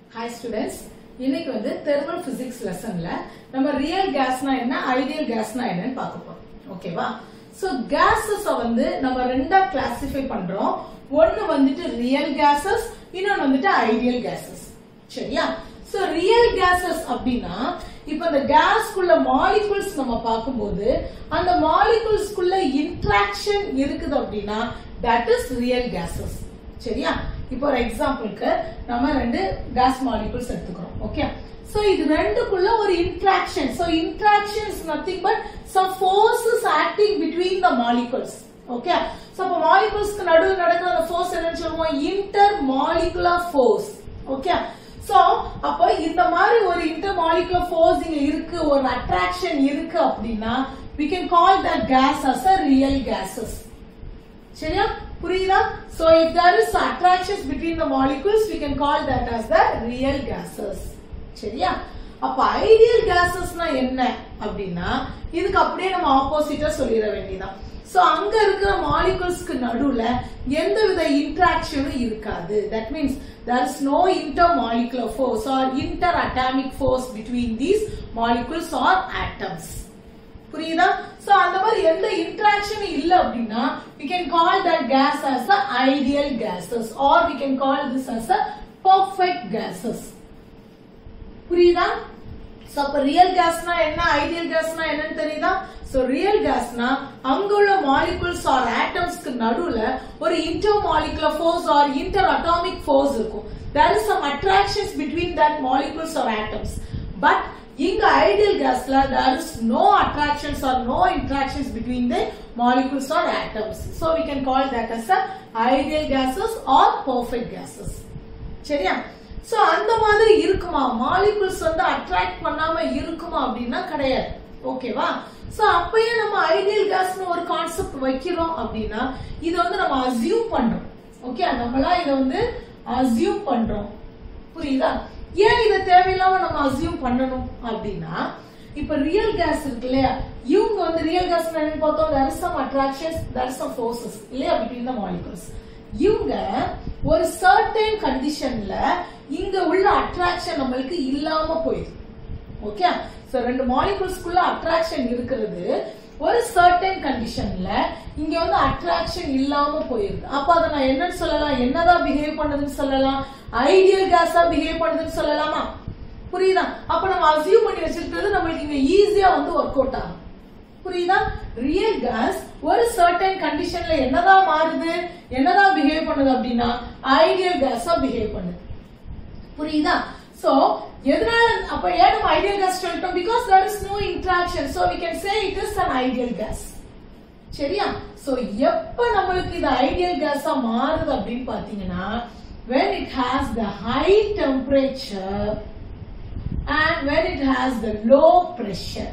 hi students இன்னைக்கு வந்து thermal physics லெசன்ல நம்ம ரியல் கேஸ்னா என்ன ஐடியல் கேஸ்னா என்னன்னு பார்க்க போறோம் ஓகேவா சோ கேஸஸ் வந்து நம்ம ரெண்டா கிளாசிஃபை பண்றோம் ஒன்னு வந்துட்டு ரியல் கேஸஸ் இன்னொன்னு வந்துட்டு ஐடியல் கேஸஸ் சரியா சோ ரியல் கேஸஸ் அப்படின்னா இப்ப இந்த கேஸ்க்குள்ள மாலிகுல்ஸ் நம்ம பார்க்கும்போது அந்த மாலிகுல்ஸ்க்குள்ள இன்ட்ராக்ஷன் இருக்குது அப்படின்னா தட் இஸ் ரியல் கேஸஸ் சரியா இப்போ ஒரு எக்ஸாம்பிளுக்கு நம்ம ரெண்டு கேஸ் மாலிகுல்ஸ் எடுத்துக்கிறோம் ஓகே சோ இது ரெண்டுக்குள்ள ஒரு interaction so interaction is nothing but some forces acting between the molecules okay so அப்ப மாலிகுல்ஸ்க்கு நடுவில் நடக்கிற அந்த ஃபோர்ஸ் என்னன்னு சொல்லுவோம் intermolecular force okay so அப்ப இந்த மாதிரி ஒரு இன்டர் மாலிகுலர் ஃபோர்ஸ் இங்க இருக்கு ஒரு அட்ராக்ஷன் இருக்கு அப்படின்னா we can call that gas as a real gases சரியா புரியுதா so if there is attractions between the molecules we can call that as the real gases சரியா அப்ப ஐடியல் கேசஸ்னா என்ன அப்படின்னா இதுக்கு அப்படியே நம்ம ஆப்போசிட்டா சொல்லிட வேண்டியதான் சோ அங்க இருக்கிற மாலிகுல்ஸ்க்கு நடுவுல எந்த வித இன்டராக்ஷனும் இருக்காது that means there is no intermolecular force or interatomic force between these molecules or atoms புரியுதா சோ அந்த மாதிரி எந்த இன்டராக்ஷனும் இல்ல அப்படின்னா we can call that gas as a ideal gases or we can call this as a perfect gases புரியுதா so அப்ப real கேஸ்னா என்ன ஐடியல் கேஸ்னா என்னன்னு தெரியுதா சோ ரியல் கேஸ்னா அங்க உள்ள மாலிகுல்ஸ் ஆர் ஆட்டம்ஸ்க்கு நடுவுல ஒரு intermolecular force or interatomic force இருக்கும் there is some attractions between that molecules or atoms but இங்க ஐடியல் கேஸ்ல there is no attractions or no interactions between the molecules or atoms so we can call that as a ideal gases or perfect gases சரியா so அந்த மாதிரி இருக்குமா molecules வந்து attract பண்ணாம இருக்குமா அப்படின்னா கிடையாது ஓகேவா சோ அப்பயே நம்ம ஐடியல் கேஸ்னு ஒரு கான்செப்ட் வைக்கிறோம் அப்படின்னா இத வந்து நம்ம அசியூம் பண்றோம் ஓகே நம்மளா இத வந்து அசியூம் பண்றோம் புரியுதா ஏன் இத தேவையில்லாம நம்ம அசியூம் பண்ணணும் அப்படின்னா இப்ப ரியல் கேஸ் இருக்கு இல்லையா இவங்க வந்து ரியல் கேஸ் என்னன்னு பார்த்தோம் there is some attractions there is some forces இல்லையா between the molecules இவங்க ஒரு சர்டன் கண்டிஷன்ல இங்க உள்ள அட்ராக்ஷன் நம்மளுக்கு இல்லாம போயிடுது ஓகே சோ ரெண்டு மாலிகுல்ஸ்க்குள்ள அட்ராக்ஷன் இருக்கிறது ஒரு சர்டன் கண்டிஷன்ல இங்க வந்து அட்ராக்ஷன் இல்லாம போயிருது அப்ப அதை நான் என்னன்னு சொல்லலாம் என்னதான் பிஹேவ் பண்ணுதுன்னு சொல்லலாம் ஐடியல் கேஸா பிஹேவ் பண்ணுதுன்னு சொல்லலாமா புரியுதா அப்ப நம்ம அசியூம் பண்ணி வச்சிருக்கிறது நம்மளுக்கு இங்க ஈஸியா வந்து ஒர்க் அவுட் ஆகும் புரியுதா ரியல் கேஸ் ஒரு சர்டன் கண்டிஷன்ல என்னதான் மாறுது என்னதான் பிஹேவ் பண்ணுது அப்படின்னா ஐடியல் கேஸா பிஹேவ் பண்ணுது புரியுதா சோ எதனால அப்ப ஏன் நம்ம ஐடியல் கேஸ் சொல்லிட்டோம் because there is no interaction so we can say it is an ideal gas சரியா சோ எப்ப நம்மளுக்கு இது ஐடியல் கேஸா மாறுது அப்படின்னு பாத்தீங்கன்னா when it has the high temperature and when it has the low pressure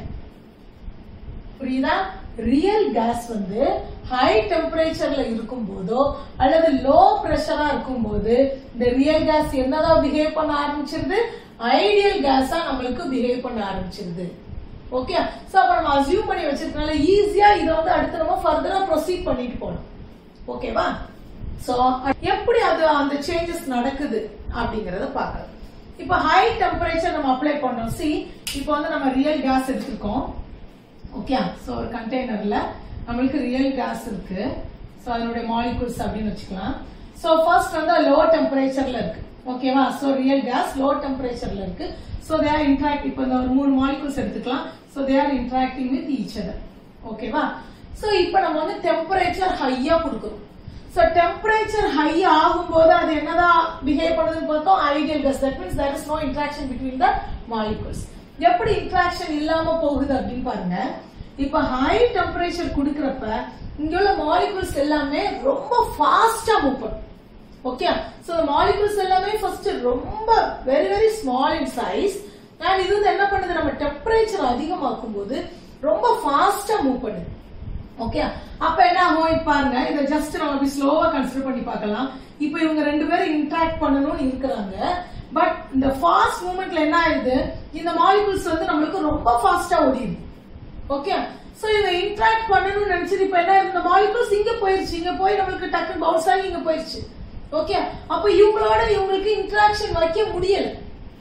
புரியுதா real gas வந்து high டெம்பரேச்சர்ல இருக்கும் போதோ அல்லது லோ பிரஷரா இருக்கும் போது இந்த ரியல் கேஸ் என்னதான் பிஹேவ் பண்ண ஆரம்பிச்சிருது ஐடியல் கேஸா நம்மளுக்கு பிஹேவ் பண்ண ஆரம்பிச்சிருது ஓகே சோ அப்ப நம்ம அசியூம் பண்ணி வச்சிருக்கனால ஈஸியா இதை வந்து அடுத்து நம்ம ஃபர்தரா ப்ரொசீட் பண்ணிட்டு போகணும் ஓகேவா சோ எப்படி அது அந்த சேஞ்சஸ் நடக்குது அப்படிங்கறத பார்க்கலாம் இப்ப ஹை டெம்பரேச்சர் நம்ம அப்ளை பண்ணோம் சி இப்போ வந்து நம்ம ரியல் கேஸ் எடுத்திருக்கோம் ஓகே சோ ஒரு கண்டெய்னர்ல நம்மளுக்கு ரியல் கேஸ் இருக்கு சோ அதனுடைய மாலிகூல்ஸ் அப்படின்னு வச்சுக்கலாம் சோ ஃபர்ஸ்ட் வந்து லோ டெம்பரேச்சர்ல இருக்கு ஓகேவா சோ ரியல் கேஸ் லோ டெம்பரேச்சர்ல இருக்கு சோ தே ஆர் இன்டராக்ட் இப்போ இந்த ஒரு மூணு மாலிகூல்ஸ் எடுத்துக்கலாம் so they are interacting with each other ஓகேவா சோ இப்போ நம்ம வந்து டெம்பரேச்சர் ஹையா கொடுக்குறோம் சோ டெம்பரேச்சர் ஹை ஆகும்போது அது என்னதான் பிஹேவ் பண்ணுதுன்னு பார்த்தோம் ideal gas that means there is no interaction between the molecules எப்படி இன்ட்ராக்ஷன் இல்லாம போகுது அப்படின்னு பாருங்க இப்ப ஹை டெம்பரேச்சர் கொடுக்கறப்ப இங்க உள்ள மாலிகுல்ஸ் எல்லாமே ரொம்ப ஃபாஸ்டா மூவ் பண்ணும் ஓகே சோ மாலிகுல்ஸ் எல்லாமே ஃபர்ஸ்ட் ரொம்ப very very small in size and இது வந்து என்ன பண்ணுது நம்ம டெம்பரேச்சர் அதிகமாக்கும் போது ரொம்ப ஃபாஸ்டா மூவ் பண்ணுது ஓகே அப்ப என்ன ஆகும் இப்ப பாருங்க இத ஜஸ்ட் நம்ம அப்படி ஸ்லோவா கன்சிடர் பண்ணி பார்க்கலாம் இப்ப இவங்க ரெண்டு பேரும் இன்டராக்ட் பண்ணணும்னு இருக்கிறாங்க பட் இந்த ஃபாஸ்ட் மூவ்மெண்ட்ல என்ன ஆயிடுது இந்த மாலிகுல்ஸ் வந்து நம்மளுக்கு ரொம்ப ஃபாஸ்டா ஓடிடுது ஓகே சோ இவங்க இன்டராக்ட் பண்ணணும்னு நினைச்சது இப்ப என்ன இந்த மாலிகுல்ஸ் இங்க போயிருச்சு இங்க போய் நம்மளுக்கு டக்கு பவுன்ஸ் ஆகி இங்க போயிருச்சு ஓகே அப்ப இவங்களோட இவங்களுக்கு இன்டராக்ஷன் வைக்க முடியல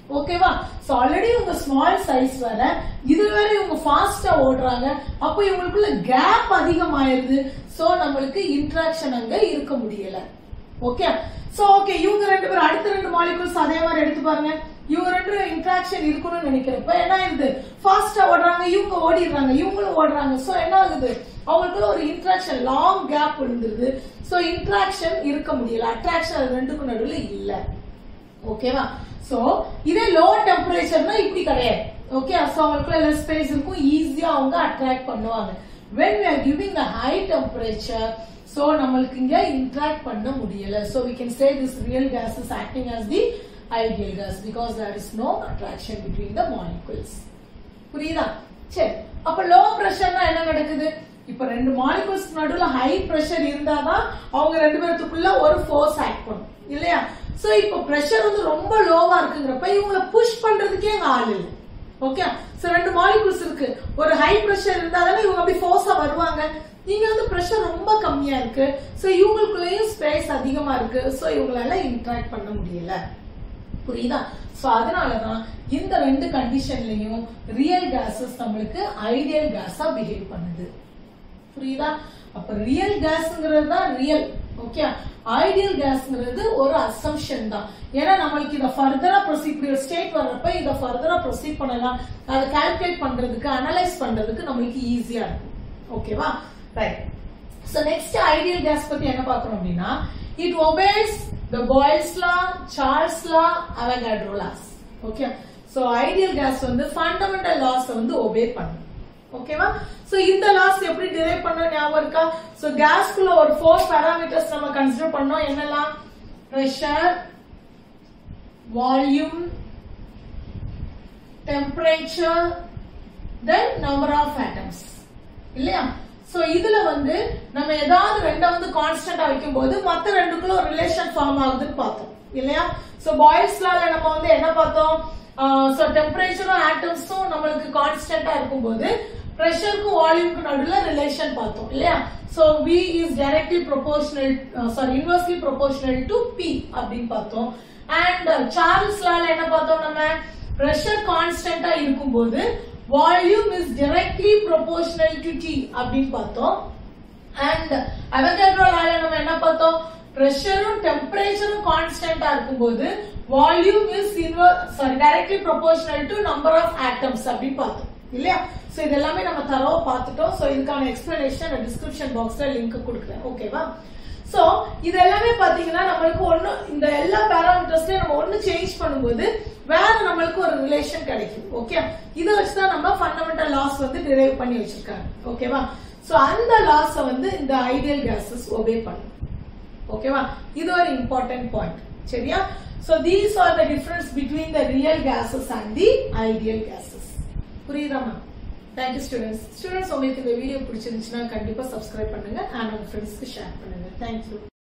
ஓகேவா சோ ஆல்ரெடி இவங்க ஸ்மால் சைஸ் வேற இது வேற இவங்க ஃபாஸ்டா ஓடுறாங்க அப்போ இவங்களுக்குள்ள கேப் அதிகமாயிருது சோ நம்மளுக்கு இன்ட்ராக்ஷன் அங்க இருக்க முடியல ஓகே சோ ஓகே இவங்க ரெண்டு பேரும் அடுத்த ரெண்டு மாலிகுல்ஸ் அதே மாதிரி எடுத்து பாருங்க இவங்க ரெண்டு இன்ட்ராக்ஷன் இருக்கணும்னு நினைக்கிறப்ப என்ன ஆகுது ஃபாஸ்டா ஓடுறாங்க இவங்க ஓடிடுறாங்க இவங்களும் ஓடுறாங்க சோ என்ன ஆகுது அவங்களுக்குள்ள ஒரு இன்ட்ராக்ஷன் லாங் கேப் விழுந்துருது சோ இன்ட்ராக்ஷன் இருக்க முடியல அட்ராக்ஷன் அது ரெண்டுக்கும் நடுவுல இல்ல ஓகேவா சோ இதே லோ டெம்பரேச்சர்னா இப்படி கிடையாது ஓகே சோ அவங்களுக்குள்ள லெஸ் ஸ்பேஸ் இருக்கும் ஈஸியா அவங்க அட்ராக்ட் பண்ணுவாங்க when we are giving a high temperature so நம்மளுக்கு இங்க interact பண்ண முடியல so we can say this real gas is acting as the ideal gas because there is no attraction between the molecules புரியுதா சரி அப்ப low பிரஷர்னா என்ன நடக்குது இப்ப ரெண்டு மாலிகுல்ஸ் நடுவுல ஹை பிரஷர் இருந்தாதான் அவங்க ரெண்டு பேர்த்துக்குள்ள ஒரு ஃபோர்ஸ் ஆக்ட் பண்ணும் இல்லையா சோ இப்ப பிரஷர் வந்து ரொம்ப லோவா இருக்குங்கிறப்ப இவங்கள புஷ் பண்றதுக்கே அங்க ஆள் இல்லை ஓகே சோ ரெண்டு மாலிகுல்ஸ் இருக்கு ஒரு ஹை பிரஷர் இருந்தா தானே இவங்க அப்படி ஃபோர்ஸா வருவாங்க நீங்க வந்து பிரஷர் ரொம்ப கம்மியா இருக்கு சோ இவங்களுக்குள்ளேயும் ஸ்பேஸ் அதிகமா இருக்கு சோ இவங்களால இன்டராக்ட் பண்ண முடியல புரியுதா சோ அதனாலதான் இந்த ரெண்டு கண்டிஷன்லயும் ரியல் கேசஸ் நம்மளுக்கு ஐடியல் கேஸா பிஹேவ் பண்ணுது புரியுதா அப்ப ரியல் கேஸ்ங்கிறது தான் ரியல் ஓகே ஐடியல் கேஸ்ங்கிறது ஒரு அசம்ஷன் தான் ஏன்னா நம்மளுக்கு இதை ஃபர்தரா ப்ரொசீட் ஒரு ஸ்டேட் வர்றப்ப இதை ஃபர்தரா ப்ரொசீட் பண்ணலாம் அதை கால்குலேட் பண்றதுக்கு அனலைஸ் பண்றதுக்கு நம்மளுக்கு ஈஸியா இருக்கும் ஓகேவா right so next ideal gas பத்தி என்ன பார்க்கணும் அப்படின்னா it obeys the Boyle's law Charles law Avogadro laws okay so ideal gas வந்து ஃபண்டமெண்டல் லாஸ் வந்து ஒபே பண்ணும் ஓகேவா சோ இந்த லாஸ் எப்படி டிரைவ் பண்ண ஞாபகம் இருக்கா சோ கேஸ்க்குள்ள ஒரு ஃபோர் பாராமீட்டர்ஸ் நம்ம கன்சிடர் பண்ணோம் என்னெல்லாம் pressure volume temperature then number of atoms இல்லையா சோ இதுல வந்து நம்ம ஏதாவது ரெண்ட வந்து கான்ஸ்டன்டா வைக்கும்போது மத்த ரெண்டுக்குள்ள ஒரு ரிலேஷன் ஃபார்ம் ஆகுதுன்னு பார்த்தோம் இல்லையா சோ பாய்ஸ் லால நம்ம வந்து என்ன பார்த்தோம் சோ டெம்பரேச்சரும் ஆட்டம்ஸும் நம்மளுக்கு கான்ஸ்டன்டா இருக்கும்போது பிரஷருக்கும் வால்யூம்க்கு நடுவுல ரிலேஷன் பார்த்தோம் இல்லையா so V is directly proportional sorry inversely proportional to P அப்படின்னு பார்த்தோம் அண்ட் சார்ல்ஸ் லால என்ன பார்த்தோம் நம்ம பிரஷர் கான்ஸ்டன்டா இருக்கும்போது volume is directly proportional to T அப்படின்னு பார்த்தோம் அண்ட் அவகாட்ரோ லால நம்ம என்ன பார்த்தோம் பிரஷரும் டெம்பரேச்சரும் கான்ஸ்டன்டா இருக்கும்போது volume is inverse sorry directly proportional to number of atoms அப்படின்னு பார்த்தோம் இல்லையா சோ இது எல்லாமே நம்ம தரவா பார்த்துட்டோம் சோ இதுக்கான எக்ஸ்பிளனேஷன் டிஸ்கிரிப்ஷன் பாக்ஸ்ல லிங்க் கொடுக்குறேன் ஓகேவா சோ இது எல்லாமே பாத்தீங்கன்னா நம்மளுக்கு ஒண்ணு இந்த எல்லா பேராமீட்டர்ஸ்லயும் நம்ம ஒண்ணு சேஞ்ச் பண்ணும்போது வேற நம்மளுக்கு ஒரு ரிலேஷன் கிடைக்கும் ஓகே இதை வச்சுதான் நம்ம ஃபண்டமெண்டல் லாஸ் வந்து டிரைவ் பண்ணி வச்சிருக்காங்க ஓகேவா சோ அந்த லாஸ வந்து இந்த ஐடியல் கேசஸ் ஒபே பண்ணும் ஓகேவா இது ஒரு இம்பார்ட்டன்ட் பாயிண்ட் சரியா so these are the difference between the real gases and the ideal gases புரியுதாமா தேங்க்யூ ஸ்டூடெண்ட்ஸ் ஸ்டூடெண்ட்ஸ் உங்களுக்கு இந்த வீடியோ பிடிச்சிருந்துச்சுன்னா கண்டிப்பா சப்ஸ்கிரைப் பண்ணுங்க அண்ட் உங்க ஃப்ரெண்ட்ஸ்க்கு ஷேர் பண்ணுங்க தேங்க்யூ